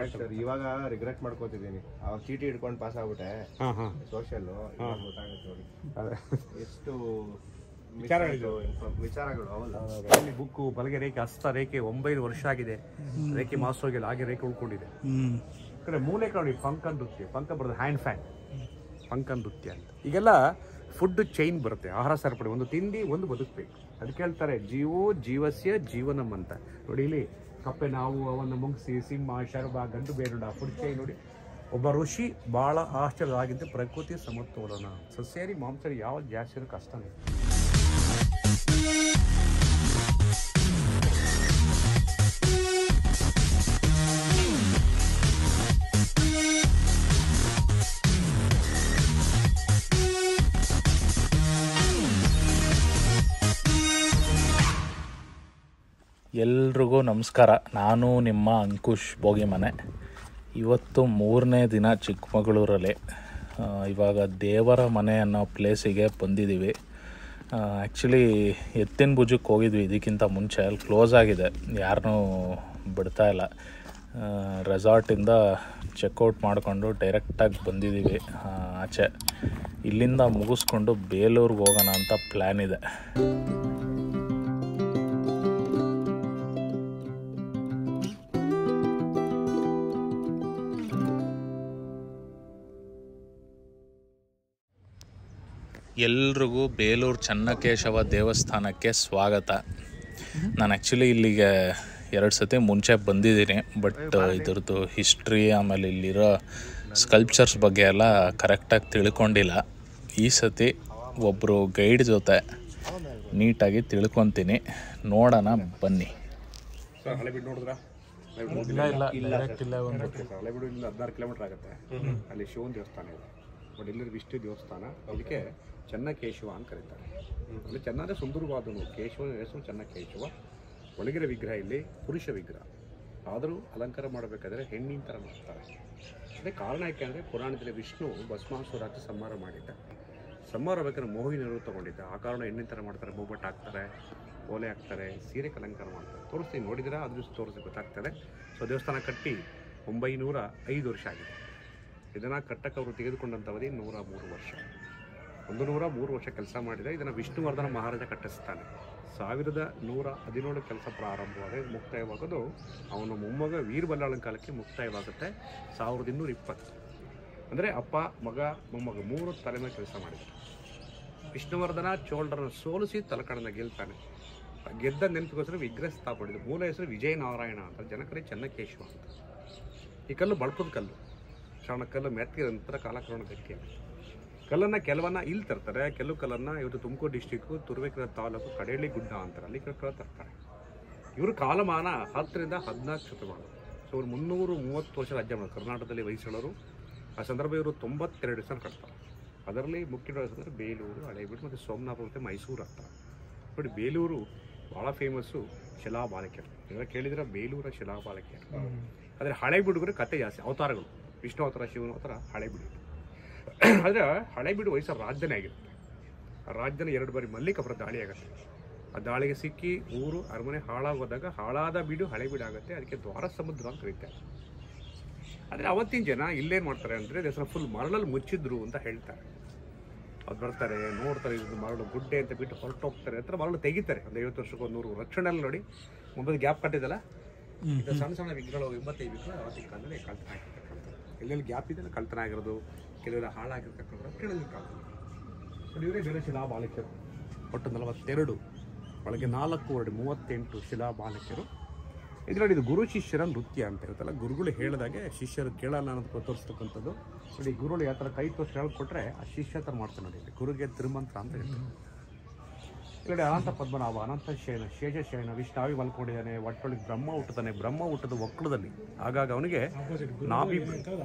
Sir ಇವಾಗ regret ಮಾಡ್ಕೋತಿದ್ದೀನಿ ಅವಾಗ ಚೀಟಿ ಹಿಡ್ಕೊಂಡು ಪಾಸ್ ಆಗ್ಬಿಟ್ಟೆ ಹಾಂ ಹಾಂ ಸೋಷಿಯಲ್ ಗೊತ್ತಾಗುತ್ತೆ ನೋಡಿ ಅದೇ ಎಷ್ಟು ವಿಚಾರಗಳಿದು. info- ವಿಚಾರಗಳು ಹೌದು ಇಲ್ಲಿ ಬುಕ್ಕು ಬಲಗೆ ರೇಖೆ ಹಸ್ತ ರೇಖೆ ಒಂಬೈದು ವರ್ಷ ಆಗಿದೆ ರೇಖೆ ಮಾಸ್ ಹೋಗಿಲ್ಲ ಹಾಗೆ ರೇಖೆ ಉಳ್ಕೊಂಡಿದೆ ಈ ಕಡೆ ಮೂಲೆ ನೋಡಿ ಪಂಕ ನೃತ್ಯ ಪಂಕ ಬರೋದು ಹ್ಯಾಂಡ್ ಫ್ಯಾನ್ ಪಂಕ ನೃತ್ಯ ಅಂತ ಈಗೆಲ್ಲ ಫುಡ್ ಚೈನ್ ಬರುತ್ತೆ ಆಹಾರ ಸರಪಳಿ ಒಂದು ತಿಂಡಿ ಒಂದು ಬದುಕಬೇಕು ಅದಕ್ಕೆ ಹೇಳ್ತಾರೆ ಜೀವೋ ಜೀವಸ್ಯ ಜೀವನಂ ಅಂತ ನೋಡಿ ಇಲ್ಲಿ ಕಪ್ಪೆ ನಾವು ಅವನ್ನು ಮುಂಗಿಸಿ ಸಿಂಹ ಶರ್ಬ ಗಂಡು ಬೇರುಂಡ ಫುಡ್ ಚೈನ್ ನೋಡಿ ಒಬ್ಬ ಋಷಿ ಬಹಳ ಆಶ್ಚರ್ಯವಾಗಿದ್ದ ಪ್ರಕೃತಿ ಸಮತೋಲನ ಸಸ್ಯಾರಿ ಮಾಂಸಾಹಾರಿ ಯಾವ ಜಾಸ್ತಿ ಇರೋ ಕಷ್ಟನೇ ಎಲ್ರಿಗೂ ನಮಸ್ಕಾರ ನಾನು ನಿಮ್ಮ ಅಂಕುಶ್ ಬೋಗಿಮನೆ ಇವತ್ತು ಮೂರನೇ ದಿನ ಚಿಕ್ಕಮಗಳೂರಲ್ಲಿ ಆ, ಇವಾಗ ದೇವರ ಮನೆ ಅನ್ನೋ ಪ್ಲೇಸಿಗೆ ಬಂದಿದ್ದೀವಿ ಆ್ಯಕ್ಚುಲಿ ಎತ್ತಿನ ಭುಜಕ್ಕೆ ಹೋಗಿದ್ವಿ ಇದಕ್ಕಿಂತ ಮುಂಚೆ ಅಲ್ಲಿ ಕ್ಲೋಸ್ ಆಗಿದೆ ಯಾರನ್ನೂ ಬಿಡ್ತಾ ಇಲ್ಲ ರೆಸಾರ್ಟಿಂದ ಚೆಕ್ಔಟ್ ಮಾಡಿಕೊಂಡು ಡೈರೆಕ್ಟಾಗಿ ಬಂದಿದ್ದೀವಿ ಆ, ಆಚೆ ಇಲ್ಲಿಂದ ಮುಗಿಸ್ಕೊಂಡು ಬೇಲೂರಿಗೆ ಹೋಗೋಣ ಅಂತ ಪ್ಲ್ಯಾನ್ ಇದೆ ಎಲ್ರಿಗೂ ಬೇಲೂರು ಚನ್ನಕೇಶವ ದೇವಸ್ಥಾನಕ್ಕೆ ಸ್ವಾಗತ ನಾನು ಆ್ಯಕ್ಚುಲಿ ಇಲ್ಲಿಗೆ ಎರಡು ಸತಿ ಮುಂಚೆ ಬಂದಿದ್ದೀನಿ ಬಟ್ ಇದ್ರದ್ದು ಹಿಸ್ಟ್ರಿ ಆಮೇಲೆ ಇಲ್ಲಿರೋ ಸ್ಕಲ್ಪ್ಚರ್ಸ್ ಬಗ್ಗೆ ಎಲ್ಲ ಕರೆಕ್ಟಾಗಿ ತಿಳ್ಕೊಂಡಿಲ್ಲ ಈ ಸತಿ ಒಬ್ಬರು ಗೈಡ್ ಜೊತೆ ನೀಟಾಗಿ ತಿಳ್ಕೊತೀನಿ ನೋಡೋಣ ಬನ್ನಿ ಸರ್ ಹಳೆಬೀಡು ನೋಡಿದ್ರಾ ಹಳೆಬೀಡು ಇಲ್ಲಿಂದ ಹದಿನಾರು ಕಿಲೋಮೀಟರ್ ಆಗುತ್ತೆ ಅಲ್ಲಿ ಶಿವನ ದೇವಸ್ಥಾನ ಇದೆ ಬಟ್ ಇಲ್ಲಿ ವಿಷ್ಣು ದೇವಸ್ಥಾನ ಇದಕ್ಕೆ ಚನ್ನಕೇಶವ ಅಂತ ಕರೀತಾರೆ ಅಲ್ಲಿ ಚೆನ್ನ ಅಂದರೆ ಸುಂದರವಾದನು ಕೇಶವನ ಹೆಸರು ಚನ್ನಕೇಶವ ಒಳಗಿರೋ ವಿಗ್ರಹ ಇಲ್ಲಿ ಪುರುಷ ವಿಗ್ರಹ ಆದರೂ ಅಲಂಕಾರ ಮಾಡಬೇಕಾದ್ರೆ ಹೆಣ್ಣಿನ ಥರ ಮಾಡ್ತಾರೆ ಅದೇ ಕಾರಣ ಯಾಕೆ ಅಂದರೆ ಪುರಾಣದಲ್ಲಿ ವಿಷ್ಣು ಭಸ್ಮಾಸುರ ಅಂತ ಸಂಹಾರ ಮಾಡಿದ್ದ ಸಂಹಾರ ಬೇಕಾದ್ರೆ ಮೋಹಿನಿಯರು ತಗೊಂಡಿದ್ದ ಆ ಕಾರಣ ಹೆಣ್ಣಿನ ಥರ ಮಾಡ್ತಾರೆ ಮೂಬಟ್ಟು ಹಾಕ್ತಾರೆ ಓಲೆ ಹಾಕ್ತಾರೆ ಸೀರೆ ಅಲಂಕಾರ ಮಾಡ್ತಾರೆ ತೋರಿಸ್ತೀನಿ ನೋಡಿದಿರಾ ಅದು ದಿವಸ ತೋರಿಸಿ ಗೊತ್ತಾಗ್ತದೆ ಸೊ ದೇವಸ್ಥಾನ ಕಟ್ಟಿ ಒಂಬೈನೂರ ಐದು ವರ್ಷ ಆಗಿದೆ ಇದನ್ನು ಕಟ್ಟಕ್ಕೆ ಅವರು ತೆಗೆದುಕೊಂಡಂಥ ಅವಧಿ ನೂರ ಮೂರು ವರ್ಷ ಒಂದು ನೂರ ಮೂರು ವರ್ಷ ಕೆಲಸ ಮಾಡಿದೆ ಇದನ್ನು ವಿಷ್ಣುವರ್ಧನ ಮಹಾರಾಜ ಕಟ್ಟಿಸ್ತಾನೆ ಸಾವಿರದ ನೂರ ಹದಿನೇಳು ಕೆಲಸ ಪ್ರಾರಂಭವಾದ ಮುಕ್ತಾಯವಾಗೋದು ಅವನ ಮೊಮ್ಮಗ ವೀರಬಲ್ಲಾಳನ ಕಾಲಕ್ಕೆ ಮುಕ್ತಾಯವಾಗುತ್ತೆ ಸಾವಿರದ ಇನ್ನೂರ ಇಪ್ಪತ್ತು ಅಂದರೆ ಅಪ್ಪ ಮಗ ಮೊಮ್ಮಗ ಮೂರು ತಲೆ ಮೇಲೆ ಕೆಲಸ ಮಾಡಿದ್ರು ವಿಷ್ಣುವರ್ಧನ ಚೋಳರನ್ನು ಸೋಲಿಸಿ ತಲಕಾಡನ್ನ ಗೆಲ್ತಾನೆ ಆ ಗೆದ್ದ ನೆನಪಿಗೋಸ್ಕರ ವಿಗ್ರಹ ಸ್ಥಾಪನೆ ಮೂಲ ಹೆಸರು ವಿಜಯನಾರಾಯಣ ಅಂತ ಜನಕರೇ ಚನ್ನಕೇಶವ ಅಂತ ಈ ಕಲ್ಲು ಬಳಪದ ಕಲ್ಲು ಶ್ರವಣ ಕಲ್ಲು ಮೆತ್ತಿಗೆ ನಂತರ ಕಾಲಕ್ರಮಣ ಗಟ್ಟಿ ಕಲ್ಲನ್ನು ಕೆಲವನ್ನ ಇಲ್ಲಿ ತರ್ತಾರೆ ಕೆಲವು ಕಲ್ಲನ್ನು ಇವತ್ತು ತುಮಕೂರು ಡಿಸ್ಟಿಕ್ಕು ತುರುವೇಕೆರೆ ತಾಲೂಕು ಕಡೇಳಿ ಗುಡ್ಡ ಅಂತಾರೆ ಅಲ್ಲಿ ಕಡೆ ತರ್ತಾರೆ ಇವರು ಕಾಲಮಾನ ಹತ್ತರಿಂದ ಹದಿನಾಲ್ಕು ಶತಮಾನ ಸೊ ಇವರು ಮುನ್ನೂರು ಮೂವತ್ತು ವರ್ಷ ರಾಜ್ಯ ಮಾಡೋದು ಕರ್ನಾಟಕದಲ್ಲಿ ವಹಿಸಳರು ಆ ಸಂದರ್ಭ ಇವರು ತೊಂಬತ್ತೆರಡು ದಿವಸ ಕಟ್ತಾರೆ ಅದರಲ್ಲಿ ಮುಖ್ಯವಾದ ಅಂದರೆ ಬೇಲೂರು ಹಳೇಬೀಡು ಮತ್ತು ಸೋಮನಾಥ ಮತ್ತು ಮೈಸೂರು ಅಂತ ನೋಡಿ ಬೇಲೂರು ಭಾಳ ಫೇಮಸ್ಸು ಶಿಲಾಬಾಲಕಿಯರು ಇವಾಗ ಕೇಳಿದ್ರೆ ಬೇಲೂರ ಶಿಲಾಬಾಲಕಿಯರು ಆದರೆ ಹಳೇಬೀಡುಗರು ಕತೆ ಜಾಸ್ತಿ ಅವತಾರಗಳು ವಿಷ್ಣು ಅವತಾರ ಶಿವನ ಅವತಾರ ಹಳೇಬೀಡು ಆದರೆ ಹಳೇಬೀಡು ವಯಸ್ಸು ರಾಜಧಾನಿ ಆಗಿರುತ್ತೆ ಆ ರಾಜಧಾನಿ ಎರಡು ಬಾರಿ ಮಲ್ಲಿಕಪುರ ದಾಳಿ ಆಗುತ್ತೆ ಆ ದಾಳಿಗೆ ಸಿಕ್ಕಿ ಊರು ಅರಮನೆ ಹಾಳಾಗೋದಾಗ ಹಾಳಾದ ಬೀಡು ಹಳೆ ಬೀಡು ಆಗುತ್ತೆ ಅದಕ್ಕೆ ದ್ವಾರ ಸಮುದ್ರ ಅಂತ ಕರೀತಾರೆ ಆದರೆ ಅವತ್ತಿನ ಜನ ಇಲ್ಲೇನು ಮಾಡ್ತಾರೆ ಅಂದರೆ ದೇವಸ್ಥಾನ ಫುಲ್ ಮರಳಲ್ಲಿ ಮುಚ್ಚಿದ್ರು ಅಂತ ಹೇಳ್ತಾರೆ ಅವ್ರು ಬರ್ತಾರೆ ನೋಡ್ತಾರೆ ಇದು ಮರಳು ಗುಡ್ಡೆ ಅಂತ ಬಿಟ್ಟು ಹೊರಟೋಗ್ತಾರೆ ಹತ್ರ ಮರಳು ತೆಗಿತಾರೆ ಒಂದು ಐವತ್ತು ವರ್ಷಕ್ಕೆ ಒಂದು ನೂರು ರಕ್ಷಣೆ ಅಲ್ಲಿ ನೋಡಿ ಮುಂಬತ್ತು ಗ್ಯಾಪ್ ಕಟ್ಟಿದಲ್ಲ ಇದು ಸಣ್ಣ ಸಣ್ಣ ವಿಗ್ರಹಗಳು ಎಂಬತ್ತೈದು ವಿಗ್ರಹ ಅವತ್ತಿನ ಕಾಲದಲ್ಲಿ ಕಳ್ತನ ಆಗಿರ್ತಕ್ಕಂಥದ್ದು ಎಲ್ಲೆಲ್ಲಿ ಗ್ಯಾಪ್ ಇದೆ ಅಲ್ಲಿ ಕಳ್ತನ ಆಗಿರೋದು ಕೆಲವೆಲ್ಲ ಹಾಳಾಗಿರ್ತಕ್ಕಂಥ ರಕ್ಷಣೆಯಲ್ಲಿ ಕಾಲದಲ್ಲಿ ನೋಡಿ ಇವರೇ ಬೇರೆ ಶಿಲಾ ಬಾಲಕಿಯರು ಒಟ್ಟು ನಲವತ್ತೆರಡು ಒಳಗೆ ನಾಲ್ಕು ಎರಡು ಮೂವತ್ತೆಂಟು ಶಿಲಾ ಬಾಲಕಿಯರು ಇದರಲ್ಲಿ ಇದು ಗುರು ಶಿಷ್ಯರ ನೃತ್ಯ ಅಂತ ಇರುತ್ತಲ್ಲ ಗುರುಗಳು ಹೇಳಿದಾಗೆ ಶಿಷ್ಯರು ಕೇಳಲ್ಲ ಅನ್ನೋದು ತೋರಿಸ್ತಕ್ಕಂಥದ್ದು ನೋಡಿ ಗುರುಗಳು ಯಾವ ಥರ ಕೈ ತೋರಿಸಿ ಹೇಳ್ಕೊಟ್ರೆ ಆ ಶಿಷ್ಯ ಥರ ಮಾಡ್ತಾನೆ ನೋಡಿ ಇಲ್ಲಿ ಗುರುಗೆ ತಿರುಮಂತ್ರ ಅಂತ ಹೇಳ್ತಾರೆ ಇಲ್ಲಿ ಅನಂತ ಪದ್ಮನಾಭ ಅನಂತ ಶಯನ ಶೇಷ ಶಯನ ವಿಷ್ಣಾವಿ ಮಲ್ಕೊಂಡಿದ್ದಾನೆ ಒಟ್ಟೊಳಗೆ ಬ್ರಹ್ಮ ಹುಟ್ಟುತ್ತಾನೆ ಬ್ರಹ್ಮ ಹುಟ್ಟದ ಒಕ್ಕಳದಲ್ಲಿ ಆಗಾಗ ಅವನಿಗೆ ನಾಭಿ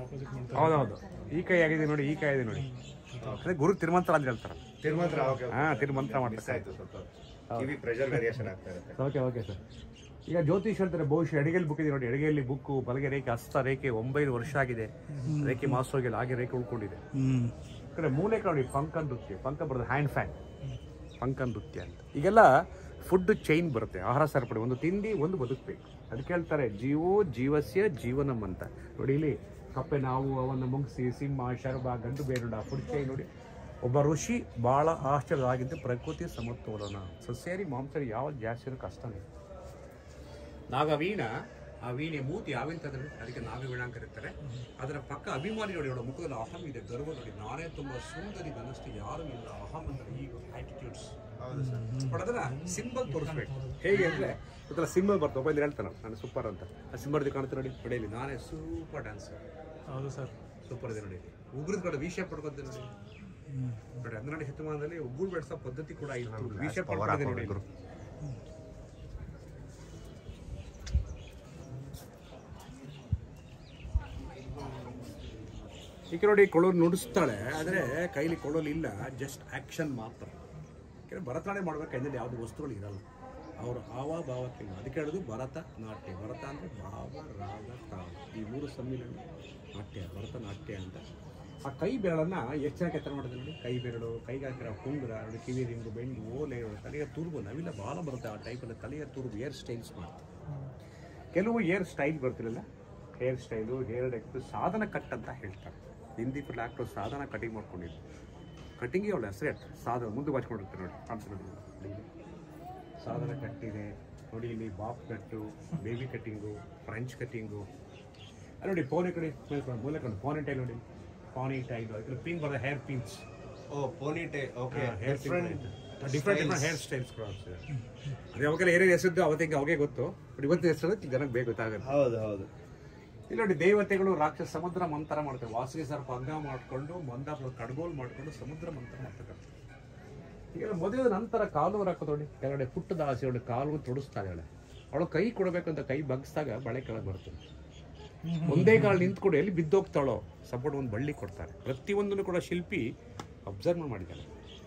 ಹೌದೌದು ಈ ಕೈ ಆಗಿದೆ ನೋಡಿ ಈ ಕೈ ಆಗಿದೆ ನೋಡಿ ಅದೇ ಗುರು ತಿರುಮಂತ್ರ ಅಂತ ಹೇಳ್ತಾರೆ ತಿರುಮಂತ್ರ ಹಾ ತಿರುಮಂತ್ರ ಮಾಡ್ತಾರೆ ಆಯ್ತು ಸ್ವಲ್ಪ ಕಿವಿ ಪ್ರೆಷರ್ ವೇರಿಯೇಷನ್ ಆಗ್ತಾ ಇರುತ್ತೆ ಓಕೆ ಓಕೆ ಸರ್ ಈಗ ಜ್ಯೋತಿಷ್ ಹೇಳ್ತಾರೆ ಬಹುಶಃ ಎಡಗೈಲಿ ಬುಕ್ ಇದೆ ನೋಡಿ ಎಡಗೈಲಿ ಬುಕ್ಕು ಬಲಗೆ ರೇಖೆ ಹಸ್ತ ರೇಖೆ ಒಂಬೈದು ವರ್ಷ ಆಗಿದೆ ರೇಖೆ ಮಾಸ್ ಹೋಗಿಲ್ಲ ಹಾಗೆ ರೇಖೆ ಉಳ್ಕೊಂಡಿದೆ ಈ ಕಡೆ ಮೂಲೆ ನೋಡಿ ಪಂಕ ನೃತ್ಯ ಪಂಕ ಬರೋದು ಹ್ಯಾಂಡ್ ಫ್ಯಾನ್ ಪಂಕ ನೃತ್ಯ ಅಂತ ಈಗೆಲ್ಲ ಫುಡ್ ಚೈನ್ ಬರುತ್ತೆ ಆಹಾರ ಸರಪಳಿ ಒಂದು ತಿಂಡಿ ಒಂದು ಬದುಕಬೇಕು ಅದಕ್ಕೆ ಹೇಳ್ತಾರೆ ಜೀವೋ ಜೀವಸ್ಯ ಜೀವನಂ ಅಂತ ನೋಡಿ ಇಲ್ಲಿ ಕಪ್ಪೆ ನಾವು ಅವನ್ನ ಮುಗಿಸಿ ಸಿಂಹ ಶರ್ಬ ಗಂಡು ಬೇರುಡ ಪುಡಿಚೈ ನೋಡಿ ಒಬ್ಬ ಋಷಿ ಬಹಳ ಆಶ್ಚರ್ಯವಾಗಿದ್ದು ಪ್ರಕೃತಿ ಸಮತೋಲನ ಸಸ್ಯಾರಿ ಮಾಂಸಾರಿ ಯಾವ ಜಾಸ್ತಿ ಕಷ್ಟನೇ ನಾಗ ವೀಣ ಆ ವೀಣೆ ಮೂತಿ ಯಾವೆಂತಂದ್ರೆ ಅದಕ್ಕೆ ನಾಗವೀಣ ಅಂತ ಕರೀತಾರೆ ಅದರ ಪಕ್ಕ ಅಭಿಮಾನಿ ನೋಡಿ ಅವಳ ಮುಖದಲ್ಲಿ ಅಹಂ ಇದೆ ಗರ್ವ ನೋಡಿ ನಾನೇ ತುಂಬಾ ಸುಂದರಿ ನನ್ನಷ್ಟು ಯಾರು ಇಲ್ಲ ಅಹಂ ಅಂದ್ರೆ ಈಗ ಆಟಿಟ್ಯೂಡ್ಸ್ ಬಟ್ ಅದನ್ನ ಸಿಂಬಲ್ ತೋರಿಸ್ಬೇಕು ಹೇಗೆ ಅಂದ್ರೆ ಇದರ ಸಿಂಬಲ್ ಬರ್ತದೆ ಒಬ್ಬ ಹೇಳ್ತಾನೆ ನಾನು ಸೂಪರ್ ಅಂತ ಆ ಸಿಂಬಲ್ ಕಾಣುತ್ತೆ ನೋಡಿ ಹೊಡೆಯಲಿ ನಾನೇ ಸೂಪರ್ ಡ್ಯಾನ್ಸರ್ ಹೌದು ಸರ್ ಸೂಪರ್ ಇದೆ ನೋಡಿ ಉಗುರದ ಕಡೆ ವಿಷಯ ಪಡ್ಕೊಂತ ನೋಡಿ ನೋಡಿ ಹನ್ನೆರಡು ಶತಮಾನದಲ್ಲಿ ಉಗುರು ಬೆಳೆಸೋ ಪದ್ಧತಿ ಕೂಡ ಇತ್ತು ವಿಷಯ ಪಡ್ಕೊಂಡಿದೆ ನೋಡಿ ಈಗ ನೋಡಿ ಕೊಳೋರು ನುಡಿಸ್ತಾಳೆ ಆದರೆ ಕೈಲಿ ಕೊಡೋಲು ಇಲ್ಲ ಜಸ್ಟ್ ಆಕ್ಷನ್ ಮಾತ್ರ ಯಾಕಂದ್ರೆ ಭರತನಾಟ್ಯ ಮಾಡ್ಬೇಕಾದ್ರೆ ಯಾವುದು ವಸ್ತುಗಳು ಇರಲ್ಲ ಅವರು ಹಾವ ಭಾವಕ್ಕೆ ಅದಕ್ಕೆ ಹೇಳೋದು ಭರತ ನಾಟ್ಯ ಭರತ ಅಂದರೆ ಭಾವ ರಾಗ ತಾಳ ಈ ಮೂರು ಸಮ್ಮಿಲನ ನಾಟ್ಯ ಭರತನಾಟ್ಯ ಅಂತ ಆ ಕೈ ಬೆರಳನ್ನು ಎಷ್ಟು ಜನ ಕೆತ್ತನೆ ಮಾಡಿದ್ರೆ ನೋಡಿ ಕೈ ಬೆರಳು ಕೈಗೆ ಹಾಕಿರೋ ಕುಂಗುರ ನೋಡಿ ಕಿವಿ ರಿಂಗು ಬೆಂಡು ಓಲೆ ತಲೆಯ ತುರುಬು ನಾವೆಲ್ಲ ಭಾಳ ಬರುತ್ತೆ ಆ ಟೈಪಲ್ಲಿ ತಲೆಯ ತುರುಬು ಏರ್ ಸ್ಟೈಲ್ಸ್ ಮಾಡ್ತಾರೆ ಕೆಲವು ಏರ್ ಸ್ಟೈಲ್ ಬರ್ತಿರಲ್ಲ ಹೇರ್ ಸ್ಟೈಲು ಹೇರ್ ಡೆಕ್ಸ್ ಸಾಧನ ಕಟ್ ಅಂತ ಹೇಳ್ತಾರೆ ಹಿಂದಿ ಫುಲ್ ಆಕ್ಟರ್ ಸಾಧನ ಕಟಿಂಗ್ ಮಾಡ್ಕೊಂಡಿದ್ದು ಕಟಿಂಗಿಗೆ ಅವಳ ಹೆಸರೇ ಸಾಧನ ಮುಂದೆ ಬಾಚ್ಕೊಂಡಿರ್ತಾರೆ ನೋಡಿ ಕಾಣ್ತಾರೆ ನೋಡಿ ಇಲ್ಲಿ. ಸಾಧನ ಕಟ್ ಇದೆ ನೋಡಿ ಇಲ್ಲಿ ಬಾಪ್ ಕಟ್ಟು ಬೇಬಿ ಕಟ್ಟಿಂಗು ಫ್ರೆಂಚ್ ಕಟ್ಟಿಂಗು ಅಲ್ಲಿ ನೋಡಿ ಪೋನೆ ಕಡೆ ಮೇಲ್ಕೊಂಡು ಮೂಲೆ ಕಡೆ ಪೋನೆ ಟೈಲ್ ನೋಡಿ ಪಾನಿ ಟೈಲ್ ಅದಕ್ಕೆ ಪಿನ್ ಬರೋದು hair pins oh pony tail okay hair different different hair styles ಕೂಡ ಆಗ್ತದೆ ಅದು ಯಾವಾಗೆಲ್ಲ ಏನೇನು ಹೆಸರಿದ್ದು ಅವತ್ತಿಗೆ ಅವಾಗೆ ಗೊತ್ತು ಬಟ್ ಇವತ್ತು ಹೆಸರು ಜನಕ್ಕೆ ಬೇಗ ಗೊತ್ತಾಗುತ್ತೆ ಹೌದು ಹೌದು ಇಲ್ಲಿ ನೋಡಿ ದೇವತೆಗಳು ರಾಕ್ಷಸ ಸಮುದ್ರ ಮಂತರ ಮಾಡ್ತಾರೆ ವಾಸುಕಿ ಸರ್ಪ ಅಂಗ ಮಾಡ್ಕೊಂಡು ಮಂದಾಪುರ ಕಡ್ಗೋಲ್ ಮಾಡ್ಕೊಂಡು ಸಮುದ್ರ ಮಂತ್ರ ಮಾಡ್ತಾರೆ ಈಗ ಮದುವೆ ನಂತರ ಕಾಲು ಹಾಕೋದು ನೋಡಿ ಕೆಳಗಡೆ ಪುಟ್ಟದ ಆಸೆ ಅವಳು ಕಾಲು ತೊಡಿಸ್ತಾಳೆ ಅವಳೆ ಅವಳು ಕೈ ಕೊಡಬೇಕಂತ ಕೈ ಬಗ್ಸ್ದಾಗ ಬಳೆ ಕೆಳಗೆ ಬರ್ತದೆ ಒಂದೇ ಕಾಲು ನಿಂತ್ಕೊಂಡು ಎಲ್ಲಿ ಬಿದ್ದೋಗ್ತಾಳೋ ಸಪೋರ್ಟ್ ಒಂದು ಬಳ್ಳಿ ಕೊಡ್ತಾರೆ ಪ್ರತಿಯೊಂದನ್ನು ಕೂಡ ಶಿಲ್ಪಿ ಅಬ್ಸರ್ವ್ ಮಾಡಿದ್ದಾನೆ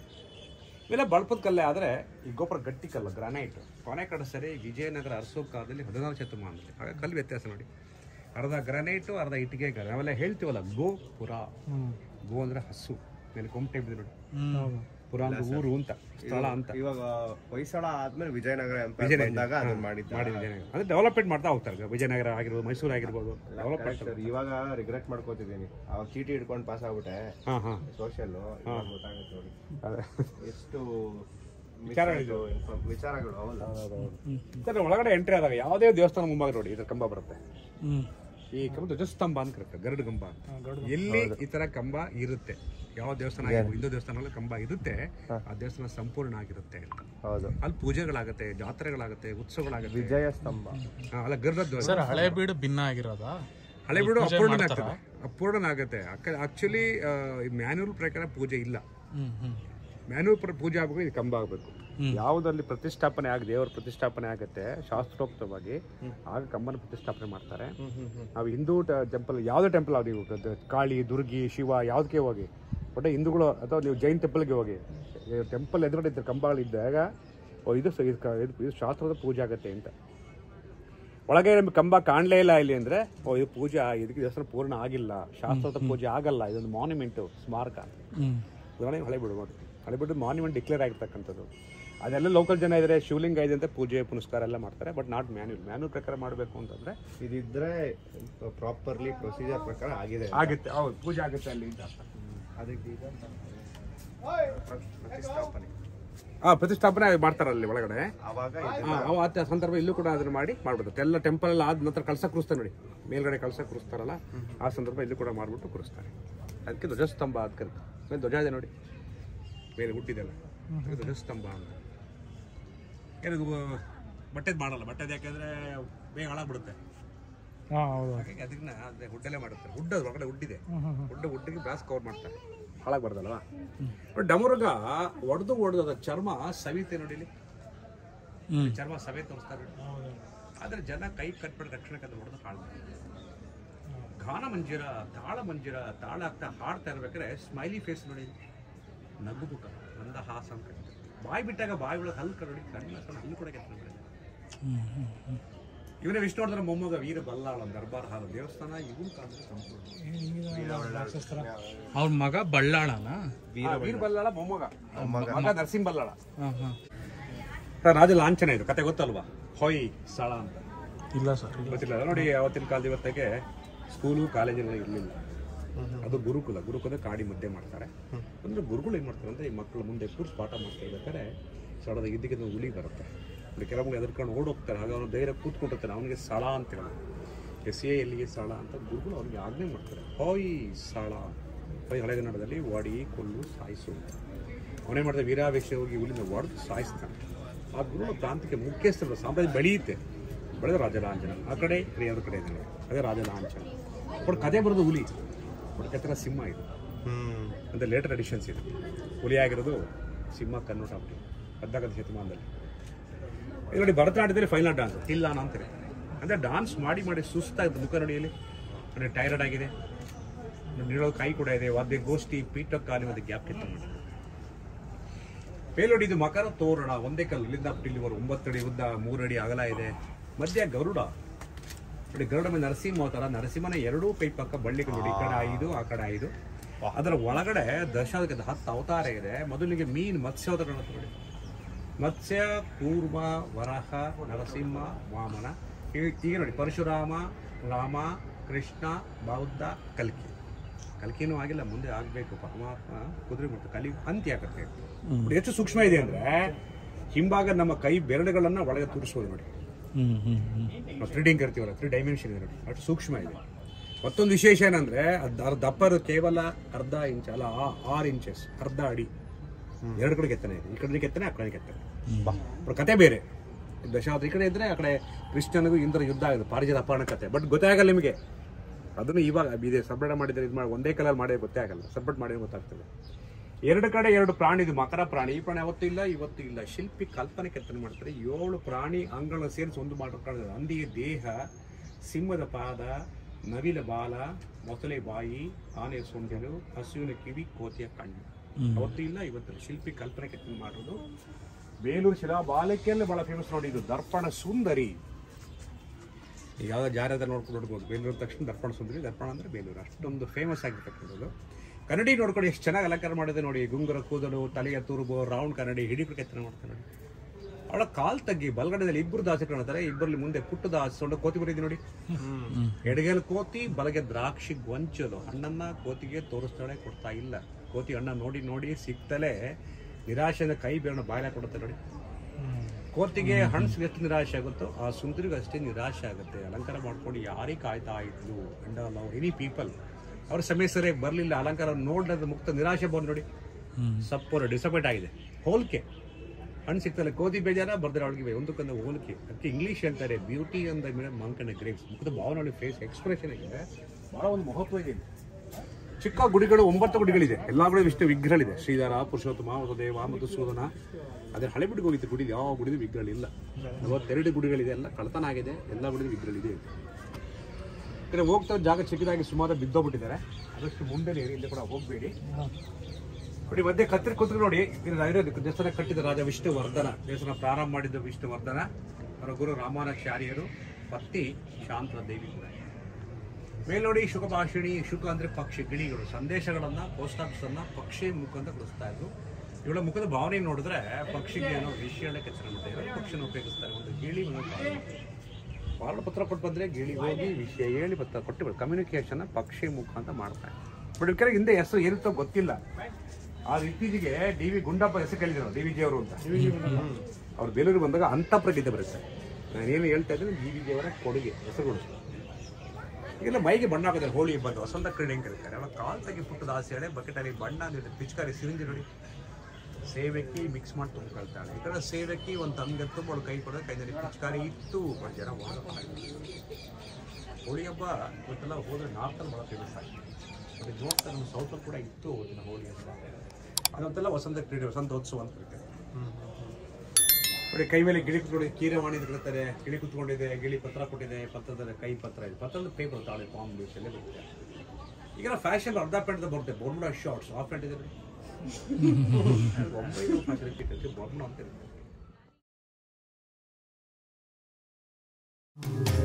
ಇವೆಲ್ಲ ಬಳಪದ ಕಲ್ಲೇ ಆದರೆ ಈ ಗೋಪುರ ಗಟ್ಟಿ ಕಲ್ಲು ಗ್ರಾನೈಟ್ ಕೊನೆ ಕಡೆ ಸರಿ ವಿಜಯನಗರ ಅರಸೋ ಕಾಲದಲ್ಲಿ ಹದಿನಾರು ಶತಮಾನದಲ್ಲಿ ಆಗ ಕಲ್ಲು ವ್ಯತ್ಯಾಸ ನೋಡಿ ಅರ್ಧ ಗ್ರಾನೈಟು ಅರ್ಧ ಇಟ್ಟಿಗೆ ಕಲ್ಲು ನಾವೆಲ್ಲ ಹೇಳ್ತೀವಲ್ಲ ಗೋಪುರ ಗೋ ಅಂದ್ರೆ ಹಸು ಮೇಲೆ ಕೊಂಪೆ ಬಿದ್ದು ನೋಡಿ ಪುರ ಅಂದ್ರೆ ಊರು ಅಂತ ಸ್ಥಳ ಅಂತ ಇವಾಗ ಹೊಯ್ಸಳ ಆದ್ಮೇಲೆ ವಿಜಯನಗರ ಎಂಪೈರ್ ವಿಜಯನಗರ. ಬಂದಾಗ ಅದನ್ನ ಮಾಡಿದ್ದ ಮಾಡಿ ವಿಜಯನಗರ ಅಂದ್ರೆ ಡೆವಲಪ್ಮೆಂಟ್ ಮಾಡ್ತಾ ಹೋಗ್ತಾರೆ ವಿಜಯನಗರ ಆಗಿರ್ಬೋದು ಮೈಸೂರು ಆಗಿರ್ಬೋದು ಡೆವಲಪ್ಮೆಂಟ್ Correct sir. ಇವಾಗ ರಿಗ್ರೆಟ್ ಮಾಡ್ಕೋತಿದ್ದೀನಿ ಅವಾಗ ಚೀಟಿ ಹಿಡ್ಕೊಂಡು ಪಾಸ್ ಆಗ್ಬಿಟ್ಟೆ ಹಾಂ ಹಾಂ ಸೋಷಿಯಲ್ ಗೊತ್ತಾಗುತ್ತೆ ನೋಡಿ ಅದೇ ಎಷ್ಟು ವಿಚಾರಗಳು. inform- ವಿಚಾರಗಳು ಹೌದು ಸರ್ ಒಳಗಡೆ ಎಂಟ್ರಿ ಆದಾಗ ಯಾವುದೇ ದೇವಸ್ಥಾನ ಮುಂಭಾಗ ನೋಡಿ ಇದ್ರ ಕಂಬ ಬರುತ್ತೆ ಹ್ಮ್ ಈ ಕಂಬ ಧ್ವಜಸ್ತಂಭ ಅಂತ ಕರೀತಾರೆ ಗರುಡ ಕಂಬ ಎಲ್ಲಿ ಈ ತರ ಕಂಬ ಇರುತ್ತೆ ಯಾವ ದೇವಸ್ಥಾನ ಆಗಿರ್ಬೋದು, ಹಿಂದೂ ದೇವಸ್ಥಾನಗಳಲ್ಲಿ ಕಂಬ ಇರುತ್ತೆ ಆ ದೇವಸ್ಥಾನ ಸಂಪೂರ್ಣ ಆಗಿರುತ್ತೆ ಅಂತ ಹೌದು ಅಲ್ಲಿ ಪೂಜೆಗಳಾಗುತ್ತೆ ಜಾತ್ರೆಗಳಾಗುತ್ತೆ ಉತ್ಸವಗಳಾಗುತ್ತೆ ವಿಜಯ ಸ್ತಂಭ ಹಾ, ಅಲ್ಲ ಗರುಡ ಧ್ವಜ ಸರ್ ಹಳೆ ಬೀಡು ಭಿನ್ನ ಆಗಿರೋದಾ ಹಳೆ ಬಿಡು ಅಪೂರ್ಣ ಆಗ್ತದೆ ಅಪೂರ್ಣ ಆಗುತ್ತೆ ಆಕ್ಚುಲಿ ಮ್ಯಾನ್ಯುವಲ್ ಪ್ರಕಾರ ಪೂಜೆ ಇಲ್ಲ ಹ್ಮ್ ಹ್ಮ್ ಮ್ಯಾನ್ಯುವಲ್ ಪ್ರ ಪೂಜೆ ಆಗಬೇಕು ಇದು ಕಂಬ ಆಗಬೇಕು ಯಾವುದಲ್ಲಿ ಪ್ರತಿಷ್ಠಾಪನೆ ಆಗಿ ದೇವರ ಪ್ರತಿಷ್ಠಾಪನೆ ಆಗುತ್ತೆ ಶಾಸ್ತ್ರೋಕ್ತವಾಗಿ ಆಗ ಕಂಬನ ಪ್ರತಿಷ್ಠಾಪನೆ ಮಾಡ್ತಾರೆ ನಾವು ಹಿಂದೂ ಟೆಂಪಲ್ ಯಾವುದೇ ಟೆಂಪಲ್ ಆಗಿ ಕಾಳಿ ದುರ್ಗಿ ಶಿವ ಯಾವುದಕ್ಕೆ ಹೋಗಿ ಒಟ್ಟೆ ಹಿಂದೂಗಳು ಅಥವಾ ನೀವು ಜೈನ್ ಟೆಂಪಲ್ಗೆ ಹೋಗಿ ಟೆಂಪಲ್ ಎದುರುಗಡೆ ಕಂಬಗಳಿದ್ದಾಗ ಓ ಇದು ಸ- ಇದು ಕ- ಇದು ಇದು ಶಾಸ್ತ್ರದ ಪೂಜೆ ಆಗುತ್ತೆ ಅಂತ ಒಳಗೆ ನಮ್ಗೆ ಕಂಬ ಕಾಣಲೇ ಇಲ್ಲ ಇಲ್ಲಿ ಅಂದ್ರೆ ಓ ಇದು ಪೂಜೆ ಇದಕ್ಕೆ ದೇವಸ್ಥಾನ ಪೂರ್ಣ ಆಗಿಲ್ಲ ಶಾಸ್ತ್ರದ ಪೂಜೆ ಆಗಲ್ಲ ಇದೊಂದು ಮಾನ್ಯುಮೆಂಟು ಸ್ಮಾರಕ ಹ್ಮ್ ಉದಾಹರಣೆಗೆ ಹಳೆ ಬಿಡ್ಬೋದು ಹಳೆ ಬಿಟ್ಟು ಮಾನ್ಯುಮೆಂಟ್ ಡಿಕ್ಲೇರ್ ಆಗಿರ್ತಕ್ಕಂಥದ್ದು ಅದೆಲ್ಲ ಲೋಕಲ್ ಜನ ಇದ್ದಾರೆ ಶಿವಲಿಂಗ ಇದೆ ಅಂತ ಪೂಜೆ ಪುನಸ್ಕಾರ ಎಲ್ಲ ಮಾಡ್ತಾರೆ ಬಟ್ ನಾಟ್ ಮ್ಯಾನ್ಯುಲ್ ಮ್ಯಾನ್ಯುಲ್ ಪ್ರಕಾರ ಮಾಡಬೇಕು ಅಂತಂದ್ರೆ ಇದಿದ್ರೆ ಪ್ರಾಪರ್ಲಿ ಪ್ರೊಸೀಜರ್ ಪ್ರಕಾರ ಆಗಿದೆ ಆಗುತ್ತೆ ಹೌದು ಪೂಜೆ ಆಗುತ್ತೆ ಅಲ್ಲಿ ಅಂತ ಅರ್ಥ. ಅದಕ್ಕೆ ಈಗ ಪ್ರತಿಷ್ಠಾಪನೆ ಹಾಂ ಪ್ರತಿಷ್ಠಾಪನೆ ಮಾಡ್ತಾರೆ ಅಲ್ಲಿ ಒಳಗಡೆ ಅವಾಗ ಇದು ಹಾ, ಅವ ಆತ ಸಂದರ್ಭ ಇಲ್ಲೂ ಕೂಡ ಅದನ್ನ ಮಾಡಿ ಮಾಡ್ಬಿಡುತ್ತೆ ಎಲ್ಲ ಟೆಂಪಲ್ ಎಲ್ಲ ಆದ ನಂತರ ಕಳಸ ಕುರಿಸ್ತಾರೆ ನೋಡಿ ಮೇಲ್ಗಡೆ ಕಳಸ ಕುರಿಸ್ತಾರಲ್ಲ ಆ ಸಂದರ್ಭ ಇಲ್ಲೂ ಕೂಡ ಮಾಡ್ಬಿಟ್ಟು ಕುರಿಸ್ತಾರೆ ಅದಕ್ಕೆ ಧ್ವಜಸ್ತಂಭ ಅಂತ ಕರೀತಾರೆ ಮೇಲೆ ಧ್ವಜ ಇದೆ ನೋಡಿ ಮೇಲೆ ಹುಟ್ಟಿದೆಲ್ಲ ಇದು ಧ್ವಜಸ್ತಂಭ ಅಂತ ಏನಿದು ಬಟ್ಟೆದು ಮಾಡಲ್ಲ ಬಟ್ಟೆದು ಯಾಕೆಂದ್ರೆ ಬೇಗ ಹಾಳಾಗ್ಬಿಡುತ್ತೆ ಹಾ ಹೌದು ಹಾಗಾಗಿ ಅದನ್ನ ಅದೇ ಹುಡ್ಡಲ್ಲೇ ಮಾಡುತ್ತಾರೆ ಹುಡ್ಡ ಒಳಗಡೆ ಹುಡ್ಡಿದೆ ಹುಡ್ಡ ಹುಡ್ಡಿಗೆ ಬ್ರಾಸ್ ಕವರ್ ಮಾಡ್ತಾರೆ ಹಾಳಾಗ್ಬಾರ್ದಲ್ವಾ ಬಟ್ ಡಮರುಗ ಒಡೆದು ಒಡೆದು ಅದ್ರ ಚರ್ಮ ಸವಿತೆ ನೋಡಿ ಇಲ್ಲಿ ಹ್ಮ್ ಚರ್ಮ ಸವೆ ತೋರಿಸ್ತಾರೆ ಆದ್ರೆ ಜನ ಕೈ ಕಟ್ಬಿಟ್ಟು ರಕ್ಷಣೆ ಕದ್ದು ಹೊಡೆದು ಹಾಳು ಮಾಡ್ತಾರೆ. ಗಾನ ಮಂಜಿರ ತಾಳ ಮಂಜಿರ ತಾಳ ಆಗ್ತಾ ಹಾಡ್ತಾ ಇರ್ಬೇಕಾದ್ರೆ ಸ್ಮೈಲಿ ಫೇಸ್ ನೋಡಿ ನಗು ಮುಖ ನಂದ ಹಾಸ ಅಂತ ಕರೀತಾರೆ. ಬಾಯಿ ಬಿಟ್ಟಾಗ ಬಾಯಿ ಒಳಗೆ ಹಲ್ಲು ನೋಡಿ ಸಣ್ಣ ಸಣ್ಣ ಹಲ್ಲು ಕೂಡ ಕೆತ್ತ ಇವನೇ ವಿಷ್ಣುವರ್ಧನ ಮೊಮ್ಮಗ ವೀರ ಬಲ್ಲಾಳ ದರ್ಬಾರ್ ಹಾಲ ದೇವಸ್ಥಾನ ಇವನ್ ಕಾಲದಲ್ಲಿ ಸಂಪೂರ್ಣ ಅವ್ರ ಮಗ ಬಳ್ಳಾಳನ ಆ, ವೀರ ಬಲ್ಲಾಳ ಮೊಮ್ಮಗ ಮಗ ನರಸಿಂಹ ಬಲ್ಲಾಳ ಹಾ ಹಾ ಸರ್ ರಾಜ ಲಾಂಛನ ಇದು ಕತೆ ಗೊತ್ತಲ್ವಾ ಹೊಯ್ ಸ್ಥಳ ಅಂತ ಇಲ್ಲ ಸರ್ ಇಲ್ಲ ಗೊತ್ತಿಲ್ಲ ನೋಡಿ ಅವತ್ತಿನ ಕಾಲದ ಇವತ್ತಿಗೆ ಸ್ಕೂಲು ಕಾಲೇಜೆಲ್ಲ ಇರಲಿಲ್ಲ ಅದು ಗುರುಕುಲ ಗುರುಕುಲ ಕಾಡಿ ಮಧ್ಯೆ ಮಾಡ್ತಾರೆ ಅಂದ್ರೆ ಗುರುಗಳು ಏನು ಮಾಡ್ತಾರೆ ಅಂದರೆ ಈ ಮಕ್ಕಳು ಮುಂದೆ ಕೂರ್ಸ್ ಪಾಠ ಮಾಡ್ತಾ ಇರ್ಬೇಕಾದ್ರೆ ಸಡದ ಇದ್ದಕ್ಕಿಂತ ಹುಲಿ ಬರುತ್ತೆ ಅಂದ್ರೆ ಕೆಲವೊಮ್ಮೆ ಎದ್ರಕೊಂಡು ಓಡೋಗ್ತಾರೆ ಆಗ ಅವನು ಧೈರ್ಯ ಕೂತ್ಕೊಂಡಿರ್ತಾನೆ ಅವನಿಗೆ ಸ್ಥಳ ಅಂತ ಹೇಳೋದು ಎಸ್ ಎ ಎಲ್ಲಿಗೆ ಸ್ಥಳ ಅಂತ ಗುರುಗಳು ಅವನಿಗೆ ಆಜ್ಞೆ ಮಾಡ್ತಾರೆ ಹೋಯ್ ಸ್ಥಳ ಹೋಯ್ ಹಳೆಗನ್ನಡದಲ್ಲಿ ವಾಡಿ ಕೊಲ್ಲು ಸಾಯಿಸು ಅಂತ ಅವನೇ ಮಾಡಿದ ವೀರಾವೇಶ ಹೋಗಿ ಹುಲಿನ ಹೊಡೆದು ಸಾಯಿಸ್ತಾನೆ ಆ ಗುರುಗಳ ಪ್ರಾಂತಕ್ಕೆ ಮುಖ್ಯಸ್ಥರು ಸಾಮ್ರಾಜ್ಯ ಬೆಳೆಯುತ್ತೆ ಬೆಳೆದ ರಾಜಲಾಂಛನ ಆ ಕಡೆ ಎರಡು ಕಡೆ ಇದ್ದಾನೆ ಅದೇ ರಾಜಲಾಂಛನ ಬಟ್ ಕತೆ ಬರೋದು ಹುಲಿ ಬಟ್ ಕತ್ರ ಸಿಂಹ ಇದು ಅಂದರೆ ಲೇಟರ್ ಅಡಿಷನ್ಸ್ ಇದೆ ಹುಲಿ ಆಗಿರೋದು ಸಿಂಹ ಕನ್ವರ್ಟ್ ಆಗ್ಬಿಟ್ಟು ಹದಿನಾಲ್ಕನೇ ಶತಮಾನದಲ್ಲಿ ಇದು ನೋಡಿ ಭರತನಾಟ್ಯದಲ್ಲಿ ಫೈನಲ್ ಡಾನ್ಸ್ ತಿಲ್ಲಾನ ಅಂತ ಕರೀತಾರೆ ಅಂದರೆ ಡಾನ್ಸ್ ಮಾಡಿ ಮಾಡಿ ಸುಸ್ತಾಗಿದೆ ಮುಖ ನೋಡಿಯಲ್ಲಿ ಅಂದರೆ ಟೈರ್ಡ್ ಆಗಿದೆ ನೀಡೋದು ಕೈ ಕೂಡ ಇದೆ ವಾದ್ಯ ಗೋಷ್ಠಿ ಪೀಠ ಕಾಲಿ ಮತ್ತು ಗ್ಯಾಪ್ ಕಿತ್ತ ಮಾಡಿ ಪೇಲೋಡಿ ಇದು ಮಕರ ತೋರಣ ಒಂದೇ ಕಲ್ಲು ಇಲ್ಲಿಂದ ಇಲ್ಲಿವರೆಗೆ ಒಂಬತ್ತು ಅಡಿ ಉದ್ದ ಮೂರು ಅಡಿ ಅಗಲ ಇದೆ ಮಧ್ಯ ಗರುಡ ನೋಡಿ ಗರುಡ ಮೇಲೆ ನರಸಿಂಹ ಅವತಾರ ನರಸಿಂಹನ ಎರಡೂ ಕೈ ಪಕ್ಕ ಬಳ್ಳಿಗಳು ನೋಡಿ ಈ ಕಡೆ ಐದು ಆ ಕಡೆ ಐದು ಅದರ ಒಳಗಡೆ ದಶಾಧಿಕದ ಹತ್ತು ಅವತಾರ ಇದೆ ಮೊದಲಿಗೆ ಮೀನ್ ಮತ್ಸ್ಯಾವತಾರ ಕಾಣುತ್ತೆ ನೋಡಿ ಮತ್ಸ್ಯ ಕೂರ್ಮ ವರಹ ನರಸಿಂಹ ವಾಮನ ಈಗ- ಈಗ ನೋಡಿ ಪರಶುರಾಮ ರಾಮ ಕೃಷ್ಣ ಬೌದ್ಧ ಕಲ್ಕಿ ಕಲ್ಕಿನೂ ಆಗಿಲ್ಲ ಮುಂದೆ ಆಗಬೇಕು ಪರಮಾತ್ಮ ಕುದುರೆ ಮತ್ತು ಕಲಿ ಅಂತ್ಯ ಆಗುತ್ತೆ ನೋಡಿ, ಎಷ್ಟು ಸೂಕ್ಷ್ಮ ಇದೆ ಅಂದ್ರೆ ಹಿಂಭಾಗ ನಮ್ಮ ಕೈ ಬೆರಳುಗಳನ್ನ ಒಳಗೆ ತೂರಿಸ್ಬೋದು ನೋಡಿ ಹ್ಞೂ ಹ್ಞೂ ಹ್ಞೂ ನಾವು ತ್ರೀಡಿಂಗ್ ಕರಿತೀವಲ್ಲ ತ್ರೀ ಡೈಮೆನ್ಷನ್ ಇದೆ ನೋಡಿ ಅಷ್ಟು ಸೂಕ್ಷ್ಮ ಇದೆ ಮತ್ತೊಂದು ವಿಶೇಷ ಏನಂದ್ರೆ ಅದ್ ಅರ್ಧ ದಪ್ಪ ಇರೋದು ಕೇವಲ ಅರ್ಧ ಇಂಚ್ ಅಲ್ಲ ಆ- ಆರು ಇಂಚಸ್ ಅರ್ಧ ಅಡಿ ಎರಡು ಕಡೆ ಕೆತ್ತನೆ ಇದೆ ಈ ಕಡೆ ಕೆತ್ತನೆ ಆ ಕಡೆ ಕೆತ್ತನೆ ಬಟ್ ಕತೆ ಬೇರೆ ದಶಾವತಾರ ಈ ಕಡೆ ಇದ್ರೆ ಆ ಕಡೆ ಕೃಷ್ಣನಿಗೂ ಇಂದ್ರ ಯುದ್ಧ ಆಗಿದೆ ಪಾರಿಜಾತ ಅಪಹರಣ ಕತೆ ಬಟ್ ಗೊತ್ತಾಗಲ್ಲ ನಿಮಗೆ ಅದನ್ನು ಇವಾಗ ಇದೆ ಸಬ್ರೇಟ್ ಮಾಡಿದ್ರೆ ಇದು ಮಾಡಿ ಒಂದೇ ಕಲರ್ ಮಾಡಿ ಗೊತ್ತೇ ಆಗಲ್ಲ ಸಬ್ರೇಟ್ ಮಾಡಿದ್ರೆ ಗೊತ್ತಾಗ್ತದೆ ಎರಡು ಕಡೆ ಎರಡು ಪ್ರಾಣಿ ಇದು ಮಕರ ಪ್ರಾಣಿ ಈ ಪ್ರಾಣಿ ಅವತ್ತು ಇಲ್ಲ ಇವತ್ತು ಇಲ್ಲ ಶಿಲ್ಪಿ ಕಲ್ಪನೆ ಕೆತ್ತನೆ ಮಾಡ್ತಾರೆ ಏಳು ಪ್ರಾಣಿ ಅಂಗಗಳನ್ನ ಸೇರಿಸಿ ಒಂದು ಮಾಡಿರ್ತಾರೆ ಹಂದಿಯ ದೇಹ ಸಿಂಹದ ಪಾದ ನವಿಲ ಬಾಲ ಮೊಸಳೆ ಬಾಯಿ ಆನೆಯ ಸೊಂಡಿಲು ಹಸುವಿನ ಕಿವಿ ಕೋತಿಯ ಕಣ್ಣು ಅವತ್ತು ಇಲ್ಲ ಇವತ್ತು ಶಿಲ್ಪಿ ಕಲ್ಪನೆ ಕೆತ್ತನೆ ಮಾಡೋದು ಬೇಲೂರು ಶಿಲಾ ಬಾಲಕಿಯಲ್ಲಿ ಬಹಳ ಫೇಮಸ್ ನೋಡಿ ಇದು ದರ್ಪಣ ಸುಂದರಿ ಯಾವ ಜಾರದ ನೋಡ್ಕೊಂಡು ನೋಡ್ಬೋದು ಬೇಲೂರು ತಕ್ಷಣ ದರ್ಪಣ ಸುಂದರಿ ದರ್ಪಣ ಅಂದ್ರೆ ಬೇಲೂರು ಅಷ್ಟೊಂದು ಫೇಮಸ್ ಆಗಿರ್ತಕ್ಕಂಥದ್ದು ಕನ್ನಡಿ ನೋಡ್ಕೊಂಡು ಎಷ್ಟು ಚೆನ್ನಾಗಿ ಅಲಂಕಾರ ಮಾಡಿದೆ ನೋಡಿ ಗುಂಗುರ ಕೂದಲು ತಲೆಯ ತುರುಬು ರೌಂಡ್ ಕನ್ನಡಿ ಹಿಡಿಗಳು ಕೆತ್ತನೆ ಮಾಡ್ತಾರೆ ನೋಡಿ ಅವಳ ಕಾಲ್ ತಗ್ಗಿ ಬಲಗಡೆದಲ್ಲಿ ಇಬ್ಬರು ದಾಸಿ ಕಾಣ್ತಾರೆ ಇಬ್ಬರಲ್ಲಿ ಮುಂದೆ ಪುಟ್ಟ ದಾಸಿ ಸೊಂಡ ಕೋತಿ ಬರೀದಿ ನೋಡಿ ಎಡಗಲ್ ಕೋತಿ ಬಲಗೆ ದ್ರಾಕ್ಷಿ ಗೊಂಚಲು ಹಣ್ಣನ್ನ ಕೋತಿಗೆ ತೋರಿಸ್ತಾಳೆ ಕೊಡ್ತಾ ಇಲ್ಲ ಕೋತಿ ಹಣ್ಣ ನೋಡಿ ನೋಡಿ ಸಿಗ್ತಲೇ ನಿರಾಶೆಯಿಂದ ಕೈ ಬೇರಣ ಬಾಯ್ಲ ಕೊಡುತ್ತೆ ನೋಡಿ ಕೋತಿಗೆ ಹಣ್ಣು ಸಿಗ ಎಷ್ಟು ನಿರಾಶೆ ಆಗುತ್ತೋ ಆ ಸುಂದರಿಗೂ ಅಷ್ಟೇ ನಿರಾಶೆ ಆಗುತ್ತೆ ಅಲಂಕಾರ ಮಾಡ್ಕೊಂಡು ಯಾರಿಗೆ ಕಾಯ್ತಾ ಇದ್ಲು ಅಂಡ್ ಲವ್ ಎನಿ ಪೀಪಲ್ ಅವ್ರ ಸಮಯ ಸರಿಯಾಗಿ ಬರಲಿಲ್ಲ ಅಲಂಕಾರ ನೋಡಿದ ಮುಕ್ತ ನಿರಾಶೆ ಬಂದು ನೋಡಿ ಸಪ್ಪೋರ ಡಿಸಪಾಯಿಂಟ್ ಆಗಿದೆ ಹೋಲಿಕೆ ಹಣ್ಣು ಸಿಗ್ತಲ್ಲ ಕೋತಿ ಬೇಜಾರ ಬರ್ತಾರೆ ಅವಳಿಗೆ ಒಂದಕ್ಕೊಂದು ಹೋಲಿಕೆ ಅದಕ್ಕೆ ಇಂಗ್ಲೀಷ್ ಅಂತಾರೆ ಬ್ಯೂಟಿ ಅಂದ ಮೇಲೆ ಮಂಕನ ಗ್ರೇಪ್ಸ್ ಮುಖದ ಭಾವನೆ ಫೇಸ್ ಎಕ್ಸ್ಪ್ರೆಷನ್ ಇದೆ ಬಹಳ ಒಂದು ಮಹತ್ವ ಇದೆ ಇಲ್ಲಿ. ಚಿಕ್ಕ ಗುಡಿಗಳು ಒಂಬತ್ತು ಗುಡಿಗಳಿದೆ ಎಲ್ಲಾ ಗುಡಿ ವಿಷ್ಣು ವಿಗ್ರಹಗಳಿದೆ ಶ್ರೀಧರ ಪುರುಷೋತ್ತಮ ವಸುದೇವ ಮಧುಸೂದನ ಅದೇ ಹಳೆ ಬಿಡಿಗೆ ಹೋಗಿತ್ತು ಗುಡಿ ಯಾವ ಗುಡಿದು ವಿಗ್ರಹಗಳಿಲ್ಲ ನಲವತ್ತೆರಡು ಗುಡಿಗಳಿದೆ ಎಲ್ಲ ಕಳತನ ಆಗಿದೆ ಎಲ್ಲ ಗುಡಿದು ವಿಗ್ರಹಗಳಿದೆ ಕಡೆ ಹೋಗ್ತಾ ಜಾಗ ಚಿಕ್ಕದಾಗಿ ಸುಮಾರು ಬಿದ್ದೋಗ್ಬಿಟ್ಟಿದ್ದಾರೆ ಅದಷ್ಟು ಮುಂದೆ ಇರಿ ಇಲ್ಲಿ ಕೂಡ ಹೋಗಬೇಡಿ ನೋಡಿ ಮಧ್ಯೆ ಕತ್ತರಿ ಕೂತ್ರು ನೋಡಿ ಇದು ಇರೋದು ದೇವಸ್ಥಾನ ಕಟ್ಟಿದ ರಾಜ ವಿಷ್ಣುವರ್ಧನ ದೇವಸ್ಥಾನ ಪ್ರಾರಂಭ ಮಾಡಿದ ವಿಷ್ಣುವರ್ಧನ ಅವರ ಗುರು ರಾಮಾಚಾರ್ಯರು ಪತ್ನಿ ಶಾಂತ ದೇವಿ ಕೂಡ ಮೇಲ್ನೋಡಿ ಶುಕ ಭಾಷಿಣಿ ಶುಕ ಅಂದ್ರೆ ಪಕ್ಷಿ ಗಿಳಿಗಳು ಸಂದೇಶಗಳನ್ನ ಪೋಸ್ಟ್ ಆಫೀಸ್ ಅನ್ನ ಪಕ್ಷಿ ಮುಖಾಂತರ ಕಳಿಸ್ತಾ ಇದ್ರು ಇವಳ ಮುಖದ ಭಾವನೆ ನೋಡಿದ್ರೆ ಪಕ್ಷಿಗೆ ಏನೋ ವಿಷಯನ ಕೆಚ್ಚರ ಮಾಡ್ತಾರೆ ಪಕ್ಷಿನ ಉಪಯೋಗಿಸ್ತಾರೆ ಒಂದು ಗಿಳಿ ಒಂದು ಕಾಗೆ. ಬಹಳ ಪತ್ರ ಕೊಟ್ಟು ಬಂದ್ರೆ ಗಿಳಿ ಹೋಗಿ ವಿಷಯ ಹೇಳಿ ಪತ್ರ ಕೊಟ್ಟು ಕಮ್ಯುನಿಕೇಶನ್ ಪಕ್ಷಿ ಮುಖಾಂತರ ಮಾಡ್ತಾರೆ ಬಟ್ ಇದಕ್ಕೆ ಹಿಂದೆ ಹೆಸರು ಏನಿತ್ತೋ ಗೊತ್ತಿಲ್ಲ ಆದ್ರೆ ಇತ್ತೀಚೆಗೆ ಡಿ ವಿ ಗುಂಡಪ್ಪ ಹೆಸರು ಕೇಳಿದ್ರು ಡಿ ವಿ ಜಿ ಅವರು ಅಂತ ಅವ್ರು ಬೇಲೂರು ಬಂದಾಗ ಅಂತಪ್ರ ಗೀತೆ ಬರುತ್ತೆ ನಾನೇನು ಹೇಳ್ತಾ ಇದ್ದೀನಿ ಡಿ ವಿ ಜಿ ಅವರ ಕೊಡುಗೆ ಹೆಸರುಗಳು ಈಗೆಲ್ಲ ಮೈಗೆ ಬಣ್ಣ ಹಾಕಿದ್ದಾರೆ ಹೋಳಿ ಬಂದು ವಸಂತ ಕ್ರೀಡೆ ಅಂತ ಕರೀತಾರೆ ಅವಾಗ ಕಾಲ್ ತೆಗಿ ಪುಟ್ಟದ ಆಸೆ ಹೇಳಿ ಬಕೆಟಲ್ಲಿ ಬಣ್ಣ ಅಂದಿದೆ ಪಿಚ್ಕಾರಿ ಸಿರಿಂಜಿ ನೋಡಿ ಸೇವೆಕ್ಕಿ ಮಿಕ್ಸ್ ಮಾಡಿ ತುಂಬ್ಕೊಳ್ತಾಳೆ ಈ ಕಡೆ ಸೇವೆಕ್ಕಿ ಒಂದು ತಂಗತ್ತು ಅವಳು ಕೈ ಕೊಡೋದು ಕೈನಲ್ಲಿ ಪಿಚ್ಕಾರಿ ಇತ್ತು ಒಂದು ಜನ ಹೋಗೋದು ಹೋಳಿ ಹಬ್ಬ ಇವತ್ತೆಲ್ಲ ಹೋದ್ರೆ ನಾರ್ತಲ್ಲಿ ಭಾಳ ಫೇಮಸ್ ಆಗಿದೆ ಮತ್ತು ನೋಡ್ತಾ ನಮ್ಮ ಸೌತಲ್ಲಿ ಕೂಡ ಇತ್ತು ದಿನ ಹೋಳಿ ಹಬ್ಬ ಅದಂತೆಲ್ಲ ವಸಂತ ಕ್ರೀಡೆ ವಸಂತೋತ್ಸವ ಅಂತ ಕರೀತಾರೆ ನೋಡಿ ಕೈ ಮೇಲೆ ಗಿಳಿ ಕುತ್ಕೊಂಡು ಕೀರವಾಣಿ ಅಂತ ಕರೀತಾರೆ ಗಿಳಿ ಕುತ್ಕೊಂಡಿದೆ ಗಿಳಿ ಪತ್ರ ಕೊಟ್ಟಿದೆ ಪತ್ರದ ಕೈ ಪತ್ರ ಇದೆ ಪತ್ರದ ಪೇಪರ್ ತಾಳೆ ಪಾಮ್ ಬೀಚ್ ಎಲ್ಲ ಬರುತ್ತೆ ಈಗ ಫ್ಯಾಷನ್ ಅರ್ಧ ಪ್ಯಾಂಟ್ ಬರುತ್ತೆ ಬೋರ್ಮುಡ ಶಾರ್ಟ್ಸ್ ಹಾಫ್ ಪ್ಯಾಂಟ್ ಇದೆ ನೋಡಿ. ಒಂಬೈನೂರು ಫ್ಯಾಷನ್ ಬೋರ್ಮುಡ ಅಂತ ಇರುತ್ತೆ